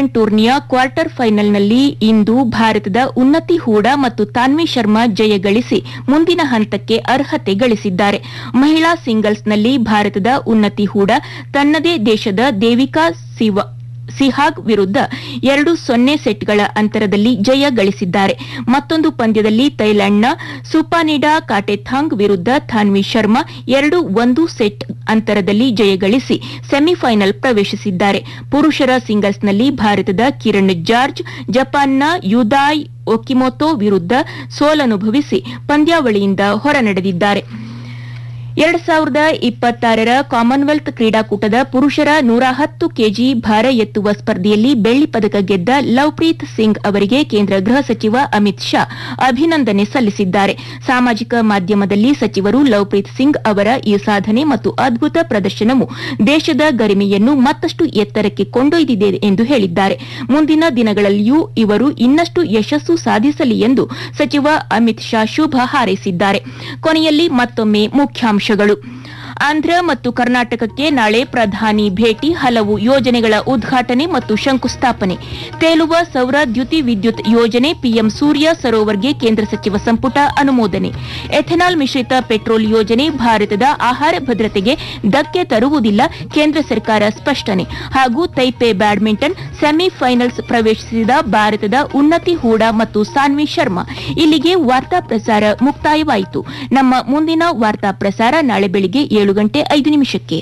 badminton ಟೂರ್ನಿಯ quarter ಫೈನಲ್ನಲ್ಲಿ ಇಂದು ಭಾರತದ ಉನ್ನತಿ ಹೂಡಾ ಮತ್ತು ತಾನ್ವಿ ಶರ್ಮಾ ಜಯ ಗಳಿಸಿ ಮುಂದಿನ ಹಂತಕ್ಕೆ ಅರ್ಹತೆ ಗಳಿಸಿದ್ದಾರೆ ಮಹಿಳಾ ಸಿಂಗಲ್ಸ್ನಲ್ಲಿ ಭಾರತದ ಉನ್ನತಿ ಹೂಡಾ ತನ್ನದೇ ದೇಶದ ದೇವಿಕಾ ಸಿವ ಸಿಹಾಗ್ ವಿರುದ್ಧ ಎರಡು ಸೊನ್ನೆ ಸೆಟ್ಗಳ ಅಂತರದಲ್ಲಿ ಜಯ ಗಳಿಸಿದ್ದಾರೆ ಮತ್ತೊಂದು ಪಂದ್ಯದಲ್ಲಿ ಥೈಲ್ಯಾಂಡ್ನ ಸುಪಾನಿಡಾ ಕಾಟೆಥಾಂಗ್ ವಿರುದ್ಧ ಥಾನ್ವಿ ಶರ್ಮಾ ಎರಡು ಒಂದು ಸೆಟ್ ಅಂತರದಲ್ಲಿ ಜಯ ಗಳಿಸಿ ಸೆಮಿಫೈನಲ್ ಪ್ರವೇಶಿಸಿದ್ದಾರೆ ಪುರುಷರ ಸಿಂಗಲ್ಸ್ನಲ್ಲಿ ಭಾರತದ ಕಿರಣ್ ಜಾರ್ಜ್ ಜಪಾನ್ನ ಯುದಾಯ್ ಒಕಿಮೊತೊ ವಿರುದ್ಧ ಸೋಲನುಭವಿಸಿ ಪಂದ್ಯಾವಳಿಯಿಂದ ಹೊರನಡೆದಿದ್ದಾರೆ ಎರಡ್ ಸಾವಿರದ ಇಪ್ಪತ್ತಾರರ ಕಾಮನ್ವೆಲ್ತ್ ಕ್ರೀಡಾಕೂಟದ ಪುರುಷರ ನೂರ ಹತ್ತು ಕೆಜಿ ಭಾರ ಎತ್ತುವ ಸ್ಪರ್ಧೆಯಲ್ಲಿ ಬೆಳ್ಳಿ ಪದಕ ಗೆದ್ದ ಲವ್ಪ್ರೀತ್ ಸಿಂಗ್ ಅವರಿಗೆ ಕೇಂದ್ರ ಗೃಹ ಸಚಿವ ಅಮಿತ್ ಶಾ ಅಭಿನಂದನೆ ಸಲ್ಲಿಸಿದ್ದಾರೆ ಸಾಮಾಜಿಕ ಮಾಧ್ಯಮದಲ್ಲಿ ಸಚಿವರು ಲವ್ಪ್ರೀತ್ ಸಿಂಗ್ ಅವರ ಈ ಸಾಧನೆ ಮತ್ತು ಅದ್ಭುತ ಪ್ರದರ್ಶನವು ದೇಶದ ಗರಿಮೆಯನ್ನು ಮತ್ತಷ್ಟು ಎತ್ತರಕ್ಕೆ ಕೊಂಡೊಯ್ದಿದೆ ಎಂದು ಹೇಳಿದ್ದಾರೆ ಮುಂದಿನ ದಿನಗಳಲ್ಲಿಯೂ ಇವರು ಇನ್ನಷ್ಟು ಯಶಸ್ಸು ಸಾಧಿಸಲಿ ಎಂದು ಸಚಿವ ಅಮಿತ್ ಶಾ ಶುಭ ಹಾರೈಸಿದ್ದಾರೆ ಕೊನೆಯಲ್ಲಿ ಮತ್ತೊಮ್ಮೆ ಮುಖ್ಯಾಂಶಗಳು ಆಂಧ್ರ ಮತ್ತು ಕರ್ನಾಟಕಕ್ಕೆ ನಾಳೆ ಪ್ರಧಾನಿ ಭೇಟಿ ಹಲವು ಯೋಜನೆಗಳ ಉದ್ಘಾಟನೆ ಮತ್ತು ಶಂಕುಸ್ಥಾಪನೆ ತೇಲುವ ಸೌರ ದ್ಯುತಿ ವಿದ್ಯುತ್ ಯೋಜನೆ ಪಿಎಂ ಸೂರ್ಯ ಸರೋವರ್ಗೆ ಕೇಂದ್ರ ಸಚಿವ ಸಂಪುಟ ಅನುಮೋದನೆ ಎಥೆನಾಲ್ ಮಿಶ್ರಿತ ಪೆಟ್ರೋಲ್ ಯೋಜನೆ ಭಾರತದ ಆಹಾರ ಭದ್ರತೆಗೆ ಧಕ್ಕೆ ತರುವುದಿಲ್ಲ ಕೇಂದ್ರ ಸರ್ಕಾರ ಸ್ಪಷ್ಟನೆ ಹಾಗೂ ತೈಪೆ ಬ್ಯಾಡ್ಮಿಂಟನ್ ಸೆಮಿಫೈನಲ್ಸ್ ಪ್ರವೇಶಿಸಿದ ಭಾರತದ ಉನ್ನತಿ ಹೂಡಾ ಮತ್ತು ಸಾನ್ವಿ ಶರ್ಮಾ ಇಲ್ಲಿಗೆ ವಾರ್ತಾ ಪ್ರಸಾರ ಮುಕ್ತಾಯವಾಯಿತು ನಮ್ಮ ಮುಂದಿನ ವಾರ್ತಾ ಪ್ರಸಾರ ನಾಳೆ ಬೆಳಿಗ್ಗೆ ಏಳು ಗಂಟೆ ಐದು ನಿಮಿಷಕ್ಕೆ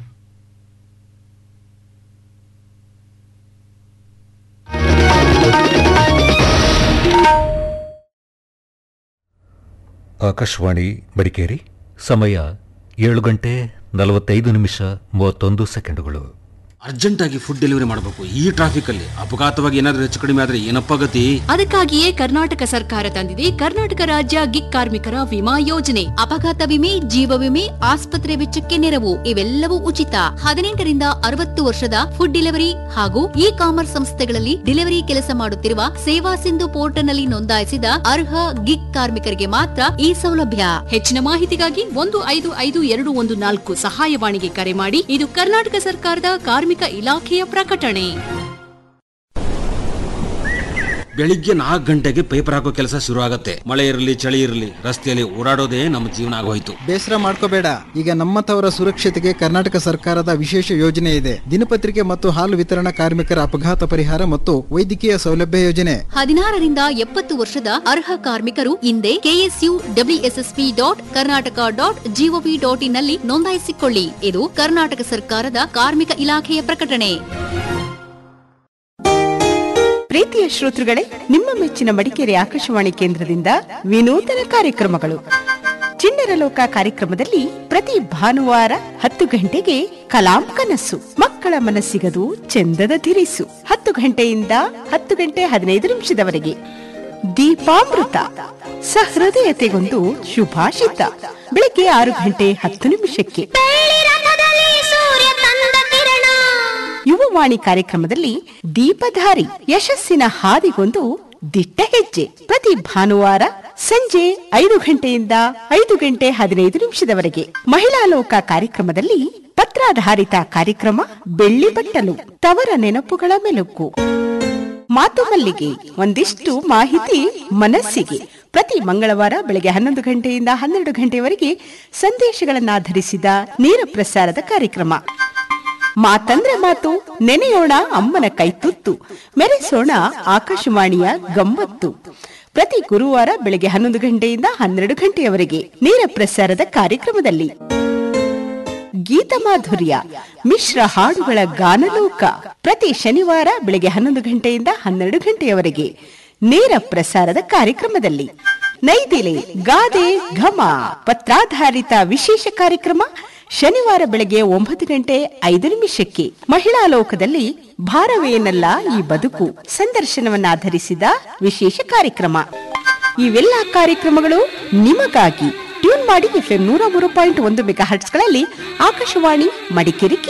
ಆಕಾಶವಾಣಿ ಮಡಿಕೇರಿ ಸಮಯ ಏಳು ಗಂಟೆ ನಲವತ್ತೈದು ನಿಮಿಷ ಮೂವತ್ತೊಂದು ಸೆಕೆಂಡುಗಳು ಅರ್ಜೆಂಟಾಗಿ ಫುಡ್ ಡೆಲಿವರಿ ಮಾಡಬೇಕು ಈ ಟ್ರಾಫಿಕ್ ಅಲ್ಲಿ ಅಪಘಾತವಾಗಿ ಏನಾದ್ರೂ ಹೆಚ್ಚು ಕಡಿಮೆ ಆದ್ರೆ ಏನಪ್ಪ ಗತಿ ಅದಕ್ಕಾಗಿಯೇ ಕರ್ನಾಟಕ ಸರ್ಕಾರ ತಂದಿದೆ ಕರ್ನಾಟಕ ರಾಜ್ಯ ಗಿಗ್ ಕಾರ್ಮಿಕರ ವಿಮಾ ಯೋಜನೆ ಅಪಘಾತ ವಿಮೆ ಜೀವ ವಿಮೆ ಆಸ್ಪತ್ರೆ ವೆಚ್ಚಕ್ಕೆ ನೆರವು ಇವೆಲ್ಲವೂ ಉಚಿತ ಹದಿನೆಂಟರಿಂದ ಅರವತ್ತು ವರ್ಷದ ಫುಡ್ ಡೆಲಿವರಿ ಹಾಗೂ ಇ ಕಾಮರ್ಸ್ ಸಂಸ್ಥೆಗಳಲ್ಲಿ ಡೆಲಿವರಿ ಕೆಲಸ ಮಾಡುತ್ತಿರುವ ಸೇವಾ ಸಿಂಧು ಪೋರ್ಟಲ್ನಲ್ಲಿ ನೋಂದಾಯಿಸಿದ ಅರ್ಹ ಗಿಗ್ ಕಾರ್ಮಿಕರಿಗೆ ಮಾತ್ರ ಈ ಸೌಲಭ್ಯ ಹೆಚ್ಚಿನ ಮಾಹಿತಿಗಾಗಿ ಒಂದು ಐದು ಐದು ಎರಡು ಒಂದು ನಾಲ್ಕು ಸಹಾಯವಾಣಿಗೆ ಕರೆ ಮಾಡಿ ಇದು ಕರ್ನಾಟಕ ಸರ್ಕಾರದ ಕಾರ್ಮಿಕ ಇಲಾಖೆಯ ಪ್ರಕಟಣೆ ಬೆಳಿಗ್ಗೆ ನಾಲ್ಕು ಗಂಟೆಗೆ ಪೇಪರ್ ಹಾಕೋ ಕೆಲಸ ಶುರು ಆಗತ್ತೆ ಮಳೆ ಇರಲಿ ಚಳಿ ಇರಲಿ ರಸ್ತೆಯಲ್ಲಿ ಓಡಾಡೋದೇ ನಮ್ಮ ಜೀವನ ಆಗೋಯ್ತು ಬೇಸರ ಮಾಡ್ಕೋಬೇಡ ಈಗ ನಮ್ಮಂಥವರ ಸುರಕ್ಷತೆಗೆ ಕರ್ನಾಟಕ ಸರ್ಕಾರದ ವಿಶೇಷ ಯೋಜನೆ ಇದೆ ದಿನಪತ್ರಿಕೆ ಮತ್ತು ಹಾಲು ವಿತರಣಾ ಕಾರ್ಮಿಕರ ಅಪಘಾತ ಪರಿಹಾರ ಮತ್ತು ವೈದ್ಯಕೀಯ ಸೌಲಭ್ಯ ಯೋಜನೆ ಹದಿನಾರರಿಂದ ಎಪ್ಪತ್ತು ವರ್ಷದ ಅರ್ಹ ಕಾರ್ಮಿಕರು ಇಂದೇ K S U W S S P dot Karnataka dot G O V dot in ನಲ್ಲಿ ನೋಂದಾಯಿಸಿಕೊಳ್ಳಿ ಇದು ಕರ್ನಾಟಕ ಸರ್ಕಾರದ ಕಾರ್ಮಿಕ ಇಲಾಖೆಯ ಪ್ರಕಟಣೆ ಪ್ರೀತಿಯ ಶ್ರೋತೃಗಳೇ ನಿಮ್ಮ ಮೆಚ್ಚಿನ ಮಡಿಕೇರಿ ಆಕಾಶವಾಣಿ ಕೇಂದ್ರದಿಂದ ವಿನೂತನ ಕಾರ್ಯಕ್ರಮಗಳು ಚಿಣ್ಣರ ಲೋಕ ಕಾರ್ಯಕ್ರಮದಲ್ಲಿ ಪ್ರತಿ ಭಾನುವಾರ ಹತ್ತು ಗಂಟೆಗೆ ಕಲಾಂ ಕನಸು ಮಕ್ಕಳ ಮನಸ್ಸಿಗದು ಚಂದದ ತಿರಿಸು ಹತ್ತು ಗಂಟೆಯಿಂದ ಹತ್ತು ಗಂಟೆ ಹದಿನೈದು ನಿಮಿಷದವರೆಗೆ ದೀಪಾಮೃತ ಸಹೃದಯತೆಗೊಂದು ಶುಭಾಷಿತ ಬೆಳಿಗ್ಗೆ ಆರು ಗಂಟೆ ಹತ್ತು ನಿಮಿಷಕ್ಕೆ ಯುವವಾಣಿ ಕಾರ್ಯಕ್ರಮದಲ್ಲಿ ದೀಪಧಾರಿ ಯಶಸ್ಸಿನ ಹಾದಿಗೊಂದು ದಿಟ್ಟ ಹೆಜ್ಜೆ ಪ್ರತಿ ಭಾನುವಾರ ಸಂಜೆ ಐದು ಗಂಟೆಯಿಂದ ಐದು ಗಂಟೆ ಹದಿನೈದು ನಿಮಿಷದವರೆಗೆ ಮಹಿಳಾ ಲೋಕ ಕಾರ್ಯಕ್ರಮದಲ್ಲಿ ಪತ್ರಾಧಾರಿತ ಕಾರ್ಯಕ್ರಮ ಬೆಳ್ಳಿ ಬಟ್ಟಲು ತವರ ನೆನಪುಗಳ ಮೆಲುಕು ಮಾತು ಮಲ್ಲಿಗೆ ಒಂದಿಷ್ಟು ಮಾಹಿತಿ ಮನಸ್ಸಿಗೆ ಪ್ರತಿ ಮಂಗಳವಾರ ಬೆಳಗ್ಗೆ ಹನ್ನೊಂದು ಗಂಟೆಯಿಂದ ಹನ್ನೆರಡು ಗಂಟೆಯವರೆಗೆ ಸಂದೇಶಗಳನ್ನಾಧರಿಸಿದ ನೇರ ಪ್ರಸಾರದ ಕಾರ್ಯಕ್ರಮ ಮಾತಂದ್ರೆ ಮಾತು ನೆನೆಯೋಣ ಅಮ್ಮನ ಕೈತುತ್ತು ಮೆರೆಸೋಣ ಆಕಾಶವಾಣಿಯ ಗಮ್ಮತ್ತು ಪ್ರತಿ ಗುರುವಾರ ಬೆಳಗ್ಗೆ ಹನ್ನೊಂದು ಗಂಟೆಯಿಂದ ಹನ್ನೆರಡು ಗಂಟೆಯವರೆಗೆ ನೇರ ಪ್ರಸಾರದ ಕಾರ್ಯಕ್ರಮದಲ್ಲಿ ಗೀತ ಮಾಧುರ್ಯ ಮಿಶ್ರ ಹಾಡುಗಳ ಗಾನಲೋಕ ಪ್ರತಿ ಶನಿವಾರ ಬೆಳಗ್ಗೆ ಹನ್ನೊಂದು ಗಂಟೆಯಿಂದ ಹನ್ನೆರಡು ಗಂಟೆಯವರೆಗೆ ನೇರ ಪ್ರಸಾರದ ಕಾರ್ಯಕ್ರಮದಲ್ಲಿ ನೈದಿಲೆ ಗಾದೆ ಘಮ ಪತ್ರಾಧಾರಿತ ವಿಶೇಷ ಕಾರ್ಯಕ್ರಮ ಶನಿವಾರ ಬೆಳಗ್ಗೆ ಒಂಬತ್ತು ಗಂಟೆ ಐದು ನಿಮಿಷಕ್ಕೆ ಮಹಿಳಾ ಲೋಕದಲ್ಲಿ ಭಾರವೇನಲ್ಲ ಈ ಬದುಕು ಸಂದರ್ಶನವನ್ನಾಧರಿಸಿದ ವಿಶೇಷ ಕಾರ್ಯಕ್ರಮ ಇವೆಲ್ಲ ಕಾರ್ಯಕ್ರಮಗಳು ನಿಮಗಾಗಿ ಟ್ಯೂನ್ ಮಾಡಿ ಎಫ್ಎಂ ನೂರ ಮೂರು ಪಾಯಿಂಟ್ ಒಂದು ಮೆಗಾ ಹರ್ಟ್ಸ್ಗಳಲ್ಲಿ ಆಕಾಶವಾಣಿ ಮಡಿಕೇರಿ